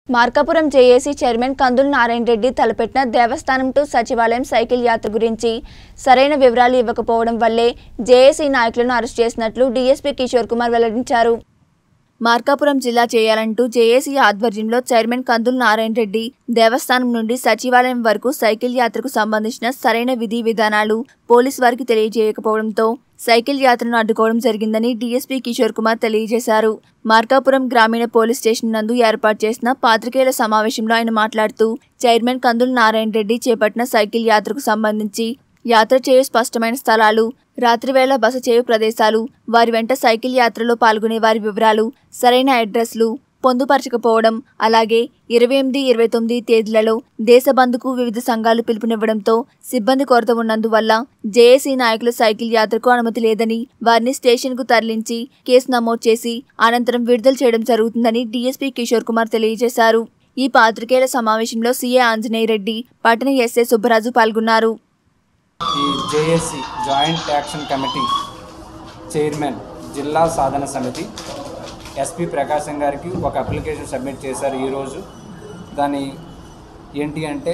Markapuram JAC chairman Kandula Narayana Reddy తలపెట్టిన దేవస్థానం to సచివాలయం సైకిల్ యాత్ర గురించి సరైన వివరాలు ఇవ్వకపోవడం వల్లే జేఏసీ నాయకులను అరెస్ట్ చేసినట్లు డీఎస్పీ కిషోర్ కుమార్ వెల్లడించారు మార్కాపురం జిల్లా చేయాలంటూ జేఏసీ ఆధ్వర్యంలో చైర్మన్ కందుల నారాయణ రెడ్డి దేవస్థానం నుండి సచివాలయం వరకు సైకిల్ యాత్రకు సంబంధించిన సరైన విధి విధానాలు పోలీస్ వారికి తెలియజేయకపోవడంతో సైకిల్ యాత్రను అడ్డుకోవడం జరిగిందని డీఎస్పీ కిషోర్ కుమార్ తెలియజేశారు మార్కాపురం గ్రామీణ పోలీస్ స్టేషన్ నందు ఏర్పాటు చేసిన పాత్రికేయుల సమావేశంలో ఆయన మాట్లాడుతూ చైర్మన్ కందుల నారాయణ రెడ్డి చేపట్టిన సైకిల్ యాత్రకు సంబంధించి యాత్ర చేయు స్పష్టమైన స్థలాలు రాత్రివేళ బస చేయు ప్రదేశాలు వారి వెంట సైకిల్ యాత్రలో పాల్గొనే వారి వివరాలు సరైన అడ్రస్లు పొందుపరచకపోవడం అలాగే ఇరవై ఎనిమిది ఇరవై తొమ్మిది తేదీలలో దేశబంధుకు వివిధ సంఘాలు పిలుపునివ్వడంతో సిబ్బంది కొరత ఉన్నందువల్ల జేఏసీ నాయకులు సైకిల్ యాత్రకు అనుమతి లేదని వారిని స్టేషన్కు తరలించి కేసు నమోదు చేసి అనంతరం విడుదల చేయడం జరుగుతుందని డీఎస్పీ కిషోర్ కుమార్ తెలియజేశారు ఈ పాత్రికేయుల సమావేశంలో సీఏ ఆంజనేయ రెడ్డి పట్టణ ఎస్ఏ సుబ్బరాజు పాల్గొన్నారు ఈ JAC joint action committee chairman జిల్లా సాధన సమితి ఎస్పి ప్రకాశం గారికి ఒక అప్లికేషన్ సబ్మిట్ చేశారు ఈరోజు దాని ఏంటి అంటే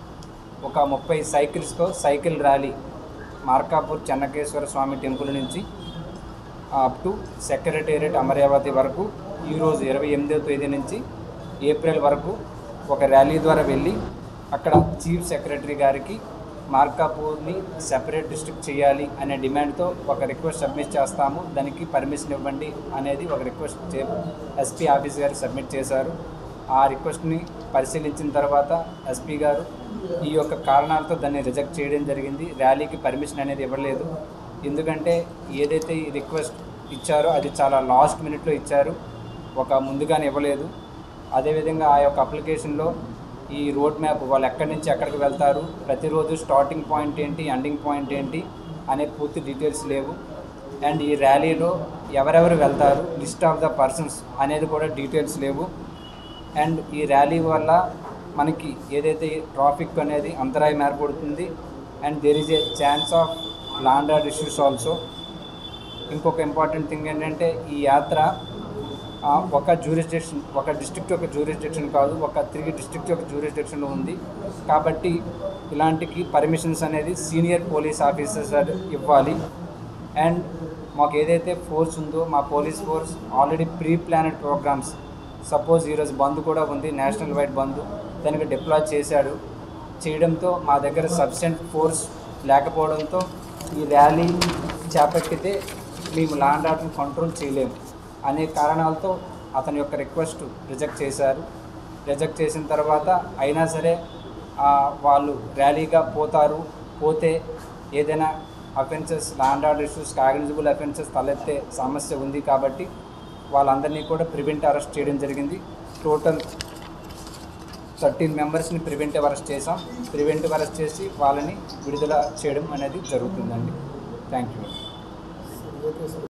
ఒక ముప్పై సైకిల్స్తో cycle rally Markapur Chennakeshwara Swamy temple నుంచి అప్ టు సెక్రటేరియట్ అమరావతి వరకు ఈరోజు ఇరవై ఎనిమిదవ తేదీ నుంచి ఏప్రిల్ వరకు ఒక ర్యాలీ ద్వారా వెళ్ళి అక్కడ చీఫ్ సెక్రటరీ గారికి మార్కాపూర్ని సెపరేట్ డిస్ట్రిక్ట్ చేయాలి అనే డిమాండ్తో ఒక రిక్వెస్ట్ సబ్మిట్ చేస్తాము దానికి పర్మిషన్ ఇవ్వండి అనేది ఒక రిక్వెస్ట్ చే ఎస్పీ ఆఫీస్ గారు సబ్మిట్ చేశారు ఆ రిక్వెస్ట్ని పరిశీలించిన తర్వాత ఎస్పీ గారు ఈ యొక్క కారణాలతో దాన్ని రిజెక్ట్ చేయడం జరిగింది ర్యాలీకి పర్మిషన్ అనేది ఇవ్వలేదు ఎందుకంటే ఏదైతే ఈ రిక్వెస్ట్ ఇచ్చారో అది చాలా లాస్ట్ మినిట్లో ఇచ్చారు ఒక ముందుగానే ఇవ్వలేదు అదేవిధంగా ఆ యొక్క అప్లికేషన్లో ఈ రోడ్ మ్యాప్ వాళ్ళు ఎక్కడి నుంచి ఎక్కడికి వెళ్తారు ప్రతిరోజు స్టార్టింగ్ పాయింట్ ఏంటి ఎండింగ్ పాయింట్ ఏంటి అనే పూర్తి డీటెయిల్స్ లేవు అండ్ ఈ ర్యాలీలో ఎవరెవరు వెళ్తారు లిస్ట్ ఆఫ్ ద పర్సన్స్ అనేది కూడా డీటెయిల్స్ లేవు అండ్ ఈ ర్యాలీ వల్ల మనకి ఏదైతే ట్రాఫిక్ అనేది అంతరాయం ఏర్పడుతుంది and there is a chance of land order issues also ఇంకొక ఇంపార్టెంట్ థింగ్ ఏంటంటే ఈ యాత్ర ఆ, ఒక జ్యూరిస్డిక్షన్ ఒక డిస్ట్రిక్ట్ ఒక జ్యూరిస్డిక్షన్ కాదు ఒక త్రీ డిస్ట్రిక్ట్ ఒక జ్యూరిస్డిక్షన్లో ఉంది కాబట్టి ఇలాంటికి పర్మిషన్స్ అనేది సీనియర్ పోలీస్ ఆఫీసర్స్ ఇవ్వాలి అండ్ మాకు ఏదైతే ఫోర్స్ ఉందో మా police force already pre planned programmes suppose ఈరోజు బంద్ కూడా ఉంది నేషనల్ వైడ్ బంద్ దానికి డిప్లాయ్ చేశాడు చేయడంతో మా దగ్గర సఫిషియెంట్ ఫోర్స్ లేకపోవడంతో ఈ ర్యాలీ చేపట్టితే మేము ల్యాండ్ ఆర్డర్ని కంట్రోల్ చేయలేము అనే కారణాలతో అతని యొక్క రిక్వెస్ట్ రిజెక్ట్ చేశారు రిజెక్ట్ చేసిన తర్వాత అయినా సరే ఆ, వాళ్ళు ర్యాలీగా పోతారు పోతే ఏదైనా offences land order issues cognizable offences తలెత్తే సమస్య ఉంది కాబట్టి వాళ్ళందరినీ కూడా ప్రివెంట్ అరెస్ట్ చేయడం జరిగింది టోటల్ థర్టీన్ మెంబర్స్ని ప్రివెంటివ్ అరెస్ట్ చేసాం ప్రివెంటివ్ అరెస్ట్ చేసి వాళ్ళని విడుదల చేయడం అనేది జరుగుతుందండి థ్యాంక్ యూ